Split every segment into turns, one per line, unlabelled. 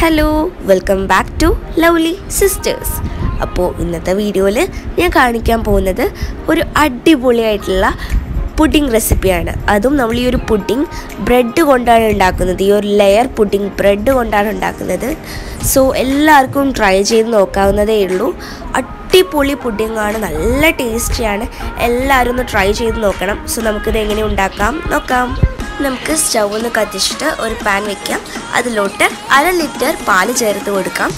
hello welcome back to lovely sisters അപ്പോൾ ഇന്നത്തെ വീഡിയോയിൽ ഞാൻ കാണിക്കാൻ പോകുന്നത് ഒരു അടിപൊളിയായിട്ടുള്ള പുഡിംഗ് റെസിപ്പിയാണ് അതും നമ്മൾ ഈ ഒരു പുഡിംഗ് ബ്രെഡ് കൊണ്ടാണ് ഉണ്ടാക്കുന്നത് ഈ ഒരു ലെയർ പുഡിംഗ് ബ്രെഡ് കൊണ്ടാണ് ഉണ്ടാക്കുന്നത് സോ എല്ലാവർക്കും ട്രൈ ചെയ്ത് നോക്കാവുന്നതേ ഉള്ളൂ അടിപൊളി പുഡിംഗ് ആണ് നല്ല ടേസ്റ്റിയാണ് എല്ലാവരും ഒന്ന് ട്രൈ ചെയ്ത് നോക്കണം സോ നമുക്കിത് എങ്ങനെ ഉണ്ടാക്കാം നോക്കാം നമുക്ക് സ്റ്റൗ ഒന്ന് കത്തിച്ചിട്ട് ഒരു പാൻ വെക്കാം അതിലോട്ട് അര ലിറ്റർ പാല് ചേർത്ത് കൊടുക്കാം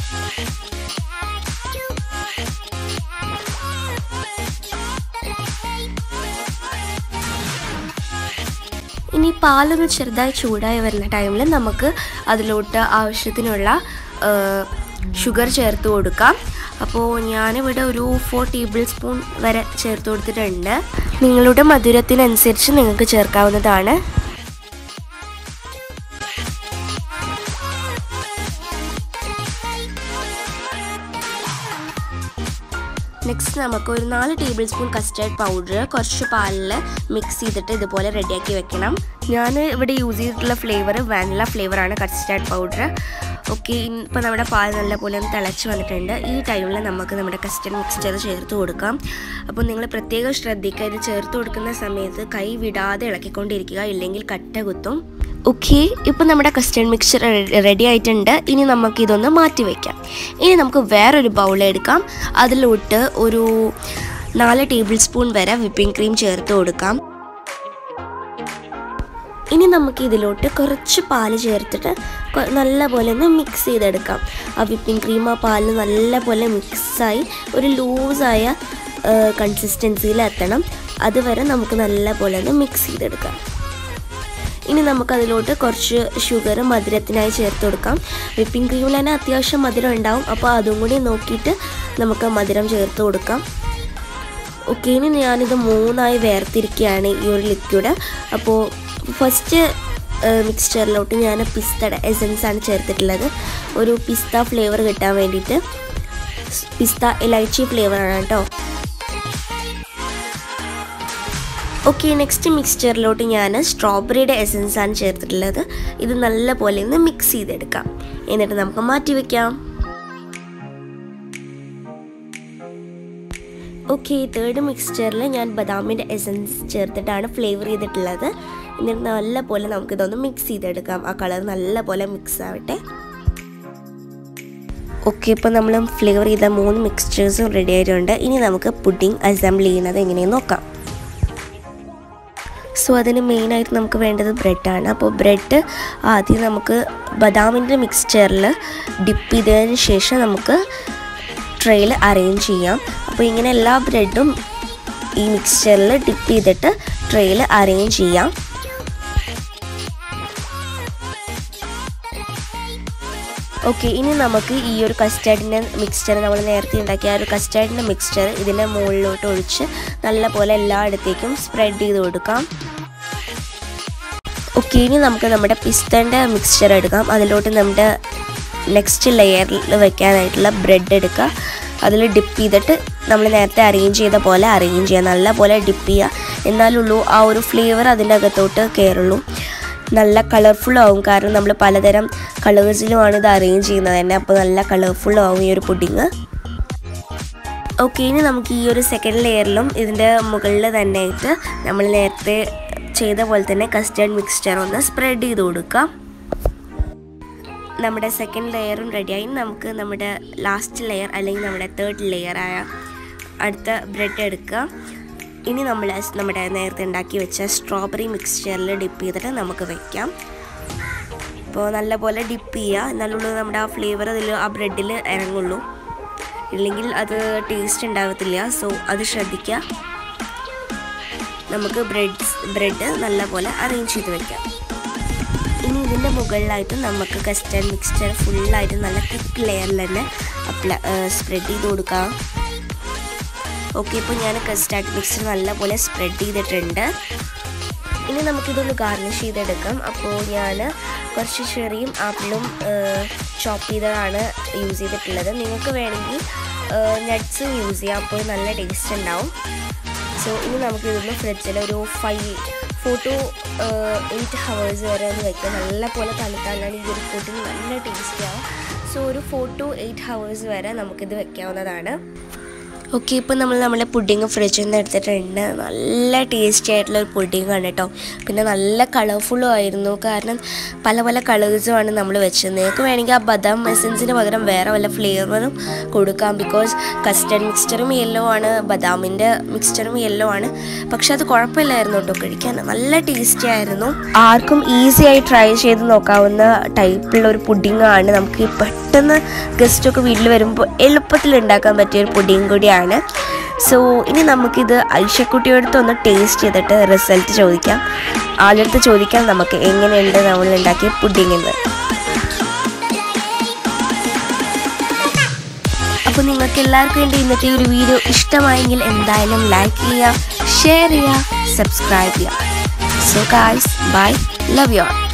ഇനി പാലൊന്ന് ചെറുതായി ചൂടായി വരുന്ന ടൈമിൽ നമുക്ക് അതിലോട്ട് ആവശ്യത്തിനുള്ള ഷുഗർ ചേർത്ത് കൊടുക്കാം അപ്പോൾ ഞാനിവിടെ ഒരു ഫോർ ടേബിൾ സ്പൂൺ വരെ ചേർത്ത് കൊടുത്തിട്ടുണ്ട് നിങ്ങളുടെ മധുരത്തിനനുസരിച്ച് നിങ്ങൾക്ക് ചേർക്കാവുന്നതാണ് നെക്സ്റ്റ് നമുക്ക് ഒരു നാല് ടേബിൾ സ്പൂൺ കസ്റ്റേർഡ് പൗഡർ കുറച്ച് പാലിൽ മിക്സ് ചെയ്തിട്ട് ഇതുപോലെ റെഡിയാക്കി വെക്കണം ഞാൻ ഇവിടെ യൂസ് ചെയ്തിട്ടുള്ള ഫ്ലേവർ വാനില ഫ്ലേവറാണ് കസ്റ്റേർഡ് പൗഡർ ഓക്കെ ഇപ്പോൾ നമ്മുടെ പാൽ നല്ലപോലെ ഒന്ന് തിളച്ച് വന്നിട്ടുണ്ട് ഈ ടൈമിൽ നമുക്ക് നമ്മുടെ കസ്റ്റർഡ് മിക്സ്ചർ ചേർത്ത് കൊടുക്കാം അപ്പോൾ നിങ്ങൾ പ്രത്യേകം ശ്രദ്ധിക്കുക ഇത് ചേർത്ത് കൊടുക്കുന്ന സമയത്ത് കൈ വിടാതെ ഇളക്കിക്കൊണ്ടിരിക്കുക ഇല്ലെങ്കിൽ കട്ട കുത്തും ഓക്കെ ഇപ്പോൾ നമ്മുടെ കസ്റ്റർഡ് മിക്സ്ചർ റെഡി ആയിട്ടുണ്ട് ഇനി നമുക്ക് ഇതൊന്ന് മാറ്റി വയ്ക്കാം ഇനി നമുക്ക് വേറൊരു ബൗൾ എടുക്കാം അതിലോട്ട് ഒരു നാല് ടേബിൾ സ്പൂൺ വരെ വിപ്പിംഗ് ക്രീം ചേർത്ത് കൊടുക്കാം ഇനി നമുക്ക് ഇതിലോട്ട് കുറച്ച് പാല് ചേർത്തിട്ട് നല്ലപോലെ ഒന്ന് മിക്സ് ചെയ്തെടുക്കാം ആ വിപ്പിംഗ് ക്രീം ആ പാലിൽ നല്ലപോലെ മിക്സായി ഒരു ലൂസായ കൺസിസ്റ്റൻസിയിൽ എത്തണം അതുവരെ നമുക്ക് നല്ലപോലെ ഒന്ന് മിക്സ് ചെയ്തെടുക്കാം ഇനി നമുക്ക് അതിലോട്ട് കുറച്ച് ഷുഗർ മധുരത്തിനായി ചേർത്ത് കൊടുക്കാം വിപ്പിംഗ് ക്രീമിൽ തന്നെ അത്യാവശ്യം മധുരം ഉണ്ടാവും അപ്പോൾ അതും കൂടി നോക്കിയിട്ട് നമുക്ക് മധുരം ചേർത്ത് കൊടുക്കാം ഓക്കെ ഇനി ഞാനിത് മൂന്നായി വേർതിരിക്കുകയാണ് ഈ ഒരു ലിക്വിഡ് അപ്പോൾ ഫസ്റ്റ് മിക്സ്ചറിലോട്ട് ഞാൻ പിസ്തയുടെ എസൻസ് ആണ് ചേർത്തിട്ടുള്ളത് ഒരു പിസ്ത ഫ്ലേവർ കിട്ടാൻ വേണ്ടിയിട്ട് പിസ്ത ഇലൈച്ചി ഫ്ലേവറാണ് കേട്ടോ ഓക്കെ നെക്സ്റ്റ് മിക്സ്ചറിലോട്ട് ഞാൻ സ്ട്രോബെറിയുടെ എസൻസ് ആണ് ചേർത്തിട്ടുള്ളത് ഇത് നല്ല പോലെ ഒന്ന് മിക്സ് ചെയ്തെടുക്കാം എന്നിട്ട് നമുക്ക് മാറ്റി വെക്കാം ഓക്കെ തേർഡ് മിക്സ്ചറിൽ ഞാൻ ബദാമിൻ്റെ എസൻസ് ചേർത്തിട്ടാണ് ഫ്ലേവർ ചെയ്തിട്ടുള്ളത് എന്നിട്ട് നല്ല പോലെ നമുക്കിതൊന്ന് മിക്സ് ചെയ്തെടുക്കാം ആ കളർ നല്ല പോലെ മിക്സ് ആവട്ടെ ഓക്കെ ഇപ്പോൾ നമ്മൾ ഫ്ലേവർ ചെയ്ത മൂന്ന് മിക്സ്ചേഴ്സും റെഡി ആയിട്ടുണ്ട് ഇനി നമുക്ക് പുഡിംഗ് അസംബിൾ ചെയ്യുന്നത് എങ്ങനെയെന്ന് നോക്കാം സോ അതിന് മെയിനായിട്ട് നമുക്ക് വേണ്ടത് ബ്രെഡാണ് അപ്പോൾ ബ്രെഡ് ആദ്യം നമുക്ക് ബദാമിൻ്റെ മിക്സ്ചറിൽ ഡിപ്പ് ചെയ്തതിന് ശേഷം നമുക്ക് ട്രെയിൽ അറേഞ്ച് ചെയ്യാം അപ്പോൾ ഇങ്ങനെ എല്ലാ ബ്രെഡും ഈ മിക്സ്ചറിൽ ഡിപ്പ് ചെയ്തിട്ട് ട്രെയിൽ അറേഞ്ച് ചെയ്യാം ഓക്കെ ഇനി നമുക്ക് ഈ ഒരു കസ്റ്റാർഡിൻ്റെ മിക്സ്ചർ നമ്മൾ നേരത്തെ ഉണ്ടാക്കിയ ആ ഒരു കസ്റ്റാർഡിൻ്റെ മിക്സ്ചർ ഇതിൻ്റെ മുകളിലോട്ട് ഒഴിച്ച് നല്ല പോലെ എല്ലായിടത്തേക്കും സ്പ്രെഡ് ചെയ്ത് കൊടുക്കാം ഓക്കെ ഇനി നമുക്ക് നമ്മുടെ പിസ്തൻ്റെ മിക്സ്ചർ എടുക്കാം അതിലോട്ട് നമ്മുടെ നെക്സ്റ്റ് ലെയറിൽ വെക്കാനായിട്ടുള്ള ബ്രെഡ് എടുക്കുക അതിൽ ഡിപ്പ് ചെയ്തിട്ട് നമ്മൾ നേരത്തെ അറേഞ്ച് ചെയ്ത പോലെ അറേഞ്ച് ചെയ്യുക നല്ല പോലെ ഡിപ്പ് ചെയ്യുക എന്നാലുള്ളൂ ആ ഒരു ഫ്ലേവർ അതിൻ്റെ അകത്തോട്ട് കയറുള്ളൂ നല്ല കളർഫുൾ ആവും കാരണം നമ്മൾ പലതരം കളേഴ്സിലുമാണ് ഇത് അറേഞ്ച് ചെയ്യുന്നത് തന്നെ അപ്പോൾ നല്ല കളർഫുൾ ആവും ഈ ഒരു പുഡിങ് ഓക്കെ ഇനി നമുക്ക് ഈ ഒരു സെക്കൻഡ് ലെയറിലും ഇതിൻ്റെ മുകളിൽ തന്നെ ആയിട്ട് നമ്മൾ നേരത്തെ ചെയ്ത പോലെ തന്നെ കസ്റ്റേർഡ് മിക്സ്ചർ ഒന്ന് സ്പ്രെഡ് ചെയ്ത് കൊടുക്കാം നമ്മുടെ സെക്കൻഡ് ലെയറും റെഡിയായി നമുക്ക് നമ്മുടെ ലാസ്റ്റ് ലെയർ അല്ലെങ്കിൽ നമ്മുടെ തേർഡ് ലെയറായ അടുത്ത ബ്രെഡ് എടുക്കുക ഇനി നമ്മൾ നമ്മുടെ നേരത്തെ ഉണ്ടാക്കി വെച്ച സ്ട്രോബെറി മിക്സ്ചറിൽ ഡിപ്പ് ചെയ്തിട്ട് നമുക്ക് വെക്കാം അപ്പോൾ നല്ലപോലെ ഡിപ്പ് ചെയ്യുക എന്നാലുള്ളൂ നമ്മുടെ ആ ഫ്ലേവർ അതിൽ ആ ബ്രെഡിൽ ഇറങ്ങുള്ളൂ ഇല്ലെങ്കിൽ അത് ടേസ്റ്റ് ഉണ്ടാകത്തില്ല സോ അത് ശ്രദ്ധിക്കുക നമുക്ക് ബ്രെഡ് ബ്രെഡ് നല്ലപോലെ അറേഞ്ച് ചെയ്ത് വെക്കാം ഇനി ഇതിൻ്റെ മുകളിലായിട്ട് നമുക്ക് കസ്റ്റർഡ് മിക്സ്ചർ ഫുള്ളായിട്ട് നല്ല തിക്ക് ലെയറിൽ തന്നെ അപ്ലൈ സ്പ്രെഡ് ചെയ്ത് കൊടുക്കാം ഓക്കെ ഇപ്പോൾ ഞാൻ കസ്റ്റാർഡ് മിക്സ്ചർ നല്ലപോലെ സ്പ്രെഡ് ചെയ്തിട്ടുണ്ട് ഇനി നമുക്കിതൊന്ന് ഗാർണിഷ് ചെയ്തെടുക്കാം അപ്പോൾ ഞാൻ കുറച്ച് ചെറിയും ആപ്പിളും ചോപ്പ് ചെയ്തതാണ് യൂസ് ചെയ്തിട്ടുള്ളത് നിങ്ങൾക്ക് വേണമെങ്കിൽ നട്ട്സ് യൂസ് ചെയ്യാം അപ്പോൾ നല്ല ടേസ്റ്റ് ഉണ്ടാവും സോ ഇനി നമുക്കിതൊന്ന് ഫ്രിഡ്ജിൽ ഒരു five four to eight hours വരെ ഒന്ന് വെക്കുക നല്ല പോലെ തണുത്താലാണ് ഈ ഒരു പുഡിങ് നല്ല ടേസ്റ്റി ആവും സോ ഒരു ഫോർ ടു എയ്റ്റ് ഹവേഴ്സ് വരെ നമുക്കിത് വെക്കാവുന്നതാണ് ഓക്കെ ഇപ്പം നമ്മൾ നമ്മുടെ പുഡിങ് ഫ്രിഡ്ജിൽ നിന്ന് എടുത്തിട്ടുണ്ട് നല്ല ടേസ്റ്റി ആയിട്ടുള്ള ഒരു പുഡിങ് ആണ് കേട്ടോ പിന്നെ നല്ല കളർഫുള്ളും ആയിരുന്നു കാരണം പല പല കളേഴ്സുമാണ് നമ്മൾ വെച്ചത് നിങ്ങൾക്ക് വേണമെങ്കിൽ ആ ബദാം എസൻസിന് പകരം വേറെ വല്ല ഫ്ലേവറും കൊടുക്കാം ബിക്കോസ് കസ്റ്റർഡ് മിക്സ്ചറും യെല്ലോ ആണ് ബദാമിൻ്റെ മിക്സ്ചറും യെല്ലോ ആണ് പക്ഷെ അത് കുഴപ്പമില്ലായിരുന്നു കേട്ടോ കഴിക്കാൻ നല്ല ടേസ്റ്റി ആയിരുന്നു ആർക്കും ഈസി ആയി ട്രൈ ചെയ്ത് നോക്കാവുന്ന ടൈപ്പുള്ള ഒരു പുഡിംഗ് ആണ് നമുക്ക് പെട്ടെന്ന് ഗസ്റ്റൊക്കെ വീട്ടിൽ വരുമ്പോൾ എളുപ്പത്തിൽ ഉണ്ടാക്കാൻ പറ്റിയ ഒരു പുഡിംഗ് കൂടിയാണ് സോ ഇനി നമുക്കിത് ഐഷക്കുട്ടിയോടത്ത് ഒന്ന് ടേസ്റ്റ് ചെയ്തിട്ട് റിസൾട്ട് ചോദിക്കാം ആളുടെ ചോദിക്കാം നമുക്ക് എങ്ങനെയുണ്ട് നമ്മൾ ഉണ്ടാക്കിയ പുഡിംഗ് എന്ന് അപ്പോൾ നിങ്ങൾക്ക് എല്ലാവർക്കും എൻ്റെ ഇന്നത്തെ ഒരു വീഡിയോ ഇഷ്ടമായെങ്കിൽ എന്തായാലും ലൈക്ക് ചെയ്യുക ഷെയർ ചെയ്യുക സബ്സ്ക്രൈബ് ചെയ്യുക so guys bye love you all